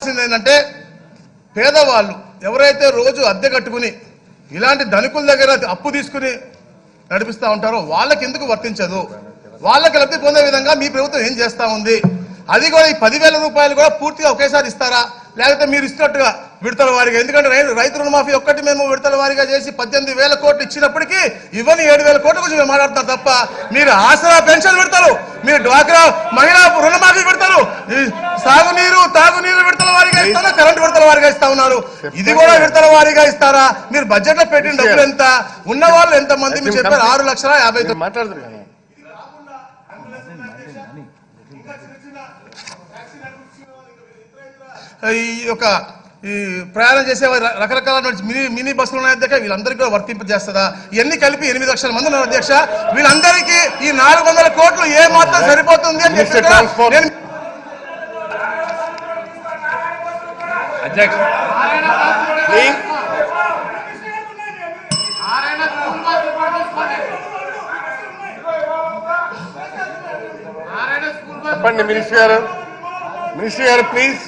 ఏంటంటే పేదవాళ్ళు ఎవరైతే రోజు అద్దె కట్టుకుని ఇలాంటి ధనికుల దగ్గర అప్పు తీసుకుని నడిపిస్తా ఉంటారో వాళ్ళకి ఎందుకు వర్తించదు వాళ్ళకి లబ్ధి పొందే విధంగా మీ ప్రభుత్వం ఏం చేస్తా ఉంది అది కూడా ఈ పదివేల రూపాయలు కూడా పూర్తిగా ఒకేసారి ఇస్తారా లేకపోతే మీరు ఇస్తున్నట్టుగా విడతల వారిగా ఎందుకంటే రై- రైతు రుణమాఫీ ఒక్కటి మేము విడతల వారిగా చేసి పద్దెనిమిది వేల కోట్లు ఇచ్చినప్పటికీ ఇవ్వని ఏడు వేల కోట్ల గురించి మేము మాట్లాడుతున్నారు తప్ప మీరు ఆసరా పెన్షన్ పెడతారు మీరు డ్వాక్రా మహిళా రుణమాఫీ పెడతారు ఈ సాగునీరు తాగునీరు విడతల వారిగా ఇస్తారా కరెంట్ విడతల వారిగా ఇస్తా ఉన్నారు ఇది కూడా విడతల వారిగా ఇస్తారా మీరు బడ్జెట్ లో పెట్టిన డబ్బులు ఎంత ఉన్న వాళ్ళు ఎంత మంది మీరు చెప్పారు ఆరు లక్షల యాభై తొమ్మిది మాట్లాడదు కదా ఈ యొక్క ఈ ప్రయాణం చేసే వారి ర- రకరకాల మినీ మినీ బస్సులు ఉన్నాయి అధ్యక్ష వీళ్ళందరికీ కూడా వర్తింపు చేస్తుందా ఇవన్నీ కలిపి ఎనిమిది లక్షల మంది ఉన్నారు అధ్యక్ష వీళ్ళందరికీ ఈ నాలుగు వందల కోట్లు ఏ మాత్రం సరిపోతుంది అని Minister చెప్పి Transport. నేను అధ్యక్ష ప్లీజ్ చెప్పండి మినిస్టర్ గారు మినిస్టర్ గారు ప్లీజ్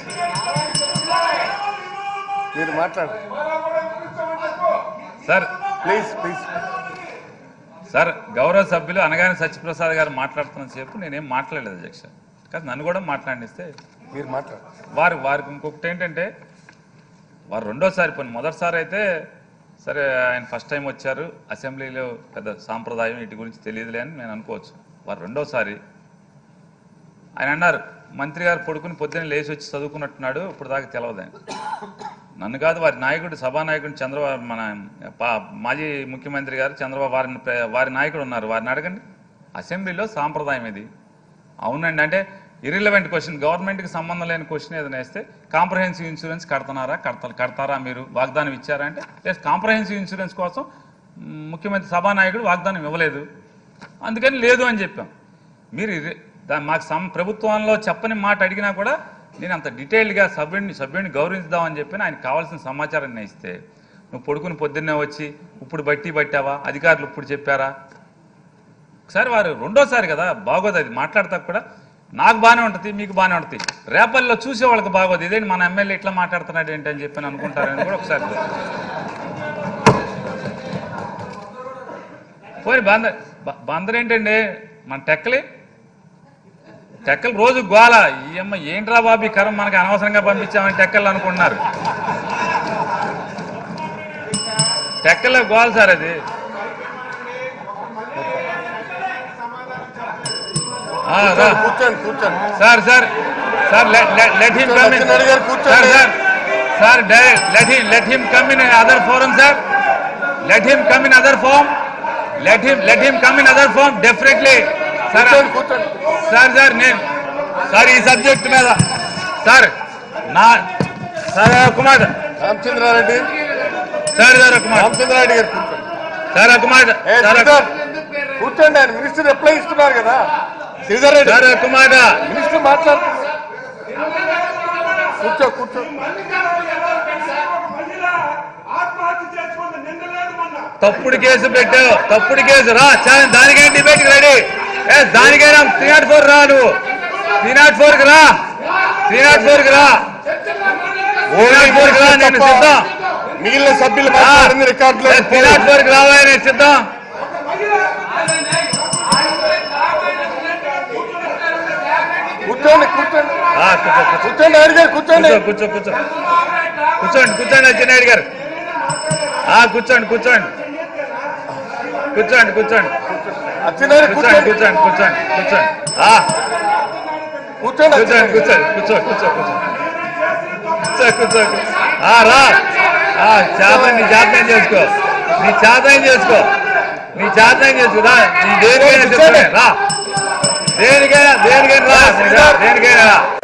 మీరు మాట్లాడండి సార్ ప్లీజ్ ప్లీజ్ సార్ గౌరవ సభ్యులు అనగానే సత్యప్రసాద్ గారు మాట్లాడుతున్న సేపు నేనేం మాట్లాడలేదు అధ్యక్ష కాదు నన్ను కూడా మాట్లాడిస్తే మీరు మాట్లాడండి వారు వారికి ఇంకొకటి ఏంటంటే వారు రెండోసారి పోనీ మొదటిసారి అయితే సరే ఆయన ఫస్ట్ టైం వచ్చారు అసెంబ్లీలో పెద్ద సాంప్రదాయం వీటి గురించి తెలియదులే అని నేను అనుకోవచ్చు వారు రెండోసారి ఆయన అన్నారు మంత్రి గారు పడుకుని పొద్దున్న లేచి వచ్చి చదువుకున్నట్టున్నాడు ఇప్పుడు దాకా తెలియదు ఆయన నన్ను కాదు వారి నాయకుడు సభానాయకుడు చంద్రబాబు మన పా- మాజీ ముఖ్యమంత్రి గారు చంద్రబాబు వారిని ప్ర- వారి నాయకుడు ఉన్నారు వారిని అడగండి అసెంబ్లీలో సాంప్రదాయం ఇది అవునండి అంటే ఇరిలవెంట్ క్వశ్చన్ గవర్నమెంట్కి సంబంధం లేని క్వశ్చన్ ఏదైనా వేస్తే కాంప్రహెన్సివ్ ఇన్సూరెన్స్ కడతారా కడతా కడతారా మీరు వాగ్దానం ఇచ్చారా అంటే లేదు కాంప్రహెన్సివ్ ఇన్సూరెన్స్ కోసం మ్, ముఖ్యమంత్రి సభానాయకుడు వాగ్దానం ఇవ్వలేదు అందుకని లేదు అని చెప్పాం మీరు ఇరి- దా- మాకు సం ప్రభుత్వంలో చెప్పని మాట అడిగినా కూడా నేను అంత డీటెయిల్డ్గా సభ్యుడిని సభ్యుడిని గౌరవించుదామని చెప్పి ఆయనకు కావాల్సిన సమాచారాన్ని ఇస్తే నువ్వు పడుకుని పొద్దున్నే వచ్చి ఇప్పుడు బట్టి పట్టావా అధికారులు ఇప్పుడు చెప్పారా ఒకసారి వారు రెండోసారి కదా బాగోదు అది మాట్లాడతా కూడా నాకు బాగానే ఉంటుంది మీకు బాగానే ఉంటుంది రేపల్లో చూసే వాళ్ళకి బాగోదు ఇదేంటి మన ఎమ్మెల్యే ఇట్లా మాట్లాడుతున్నాడు ఏంటి అని చెప్పి అనుకుంటారని కూడా ఒకసారి పోయి బందర్ బ- బందర్ ఏంటండి మన టెక్కలి టెక్కలు రోజు గోల ఈ అమ్మ ఏంట్రా బాబు ఈ కరం మనకి అనవసరంగా పంపించామని టెక్కలు అనుకుంటున్నారు టెక్కల్లో గోల సార్ అది ఆ, రా. కూర్చోండి కూర్చోండి sir sir sir let him come in Lakshman గారు కూర్చోండి. Sir sir sir let him let him come in other forum sir let him come in other form let him let him come in other form definitely sir కూర్చోండి కూర్చోండి sir sir నేను sir ఈ subject మీద sir నా sir Kumar Ramachandra Reddy sir sir Kumar Ramachandra Reddy గారు కూర్చోండి sir Kumar ఏ sir Sridhar కూర్చోండి ఆయన మినిస్టర్ రిప్లై ఇస్తున్నారు కదా శ్రీధర్ రెడ్డి సార్ కుమార్ మినిస్టర్ మాట్లాడుతున్నారు కూర్చో కూర్చో ఆత్మహత్య చేసుకుంది నిన్న లేదు మొన్న తప్పుడు కేసు పెట్టావు తప్పుడు కేసు రా చాలా దానికైనా డిబేట్ రెడీ ఏ దానికైనా త్రీ నాట్ ఫోర్ రా నువ్వు త్రీ నాట్ ఫోర్ కి రా త్రీ నాట్ ఫోర్ కి రా త్రీ నాట్ ఫోర్ కి రా నేను సిద్ధం మిగిలిన సభ్యులు మాట్లాడింది రికార్డులో త్రీ నాట్ ఫోర్ కి రావా నేను సిద్ధం కూర్చోండి కూర్చోండి ఆ, కూర్చో కూర్చో కూర్చోండి ఆయన గారు కూర్చోండి కూర్చో కూర్చో కూర్చో కూర్చోండి కూర్చోండి అచ్చెన్నాయుడు గారు ఆ కూర్చోండి కూర్చోండి కూర్చోండి కూర్చోండి అచ్చినారు కూర్చోండి కూర్చోండి కూర్చోండి కూర్చోండి కూర్చోండి ఆ కూర్చోండి కూర్చోండి అచ్చెన్నాయుడు. కూర్చోండి కూర్చో కూర్చో కూర్చో కూర్చో కూర్చో ఆ, రా ఆ, చేతనం నీ చేతనం చేసుకో నీ చేతనం చేసుకో నీ చేతనం చేసుకో రా నీ దేనికైనా చెప్తానే రా దేనికైనా దేనికైనా రా దేనికైనా రా